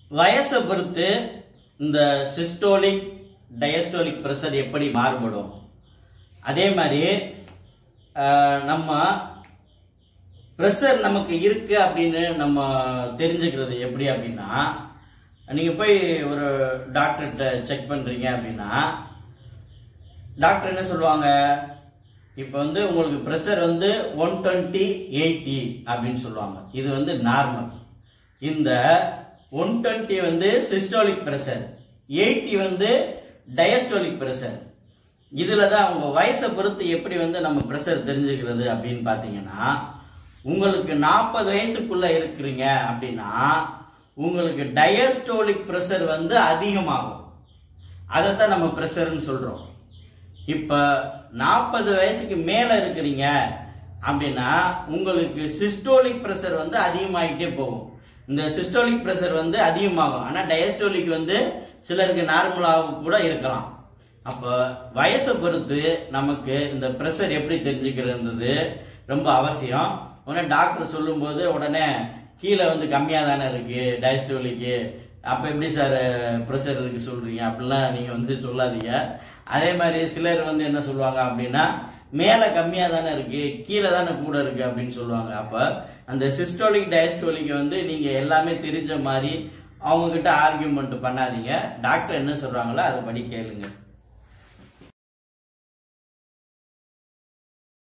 வயசை பொறுத்து இந்த சிஸ்டோலிக் டயஸ்டோலிக் ப்ரெஷர் எப்படி மாறுபடும் அதே மாதிரி அஹ், நம்ம ப்ரெஷர் நமக்கு இருக்கு அப்படின்னு நம்ம தெரிஞ்சுக்கிறது எப்படி அப்படின்னா நீங்க போய் ஒரு டாக்டர்கிட்ட செக் பண்றீங்க அப்படின்னா டாக்டர் என்ன சொல்லுவாங்க இப்போ வந்து உங்களுக்கு ப்ரெஷர் வந்து ஒன் டுவெண்ட்டி எயிட்டி அப்படின்னு சொல்லுவாங்க இது வந்து நார்மல் இந்த ஒன் டுவெண்ட்டி வந்து சிஸ்டோலிக் ப்ரெஷர் எயிட்டி வந்து டயஸ்டோலிக் ப்ரெஷர் இதுல தான் அவங்க வயசை பொறுத்து எப்படி வந்து நம்ம ப்ரெஷர் தெரிஞ்சுக்கிறது அப்படின்னு பார்த்தீங்கன்னா உங்களுக்கு நாற்பது வயசுக்குள்ள இருக்கிறீங்க அப்படின்னா உங்களுக்கு டயஸ்டோலிக் ப்ரெஷர் வந்து அதிகமாகும் அதைத்தான் நம்ம ப்ரெஷர்னு சொல்றோம் இப்ப நாற்பது வயசுக்கு மேல இருக்கிறீங்க அப்படின்னா உங்களுக்கு சிஸ்டோலிக் பிரஷர் வந்து அதிகமாகிட்டே போகும் இந்த சிஸ்டோலிக் பிரஷர் வந்து அதிகமாகும் ஆனா டயஸ்டோலிக் வந்து சிலருக்கு நார்மலாக கூட இருக்கலாம் அப்ப வயசை பொறுத்து நமக்கு இந்த பிரஷர் எப்படி தெரிஞ்சுக்கிறது ரொம்ப அவசியம் உடனே டாக்டர் சொல்லும்போது உடனே கீழே வந்து கம்மியா தானே இருக்கு டயஸ்டோலிக்கு அப்ப எப்படி சார் ப்ரெஷர் இருக்கு சொல்றீங்க அப்படிலாம் நீங்க வந்து சொல்லாதீங்க அதே மாதிரி சிலர் வந்து என்ன சொல்லுவாங்க அப்படின்னா மேல கம்மியா தானே இருக்கு கீழே தானே கூட இருக்கு அப்படின்னு சொல்லுவாங்க அப்ப அந்த சிஸ்டோலிக் டயஸ்டோலிக் வந்து நீங்க எல்லாமே தெரிஞ்ச மாதிரி அவங்க கிட்ட ஆர்கியூமெண்ட் பண்ணாதீங்க டாக்டர் என்ன சொல்றாங்களோ அதை படி கேளுங்க